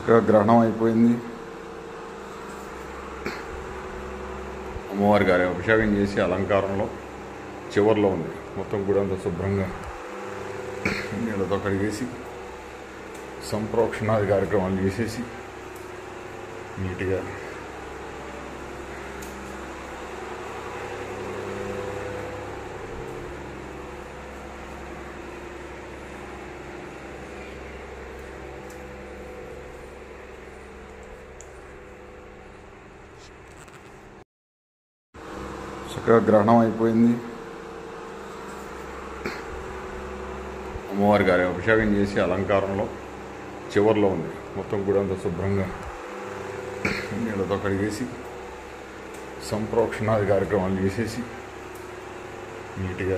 చక్కగా గ్రహణం అయిపోయింది అమ్మవారి గారి అభిషేకం చేసి అలంకారంలో చివర్లో ఉంది మొత్తం గుడి అంతా శుభ్రంగా నీళ్ళతో కడిగేసి సంప్రోక్షణాది కార్యక్రమాలు చేసేసి నీట్గా చక్కగా గ్రహణం అయిపోయింది అమ్మవారి గారి అభిషేకం చేసి అలంకారంలో చివర్లో ఉంది మొత్తం గుడి అంతా శుభ్రంగా నీళ్ళతో కడిగేసి సంప్రోక్షణాది కార్యక్రమాలు చేసేసి నీట్గా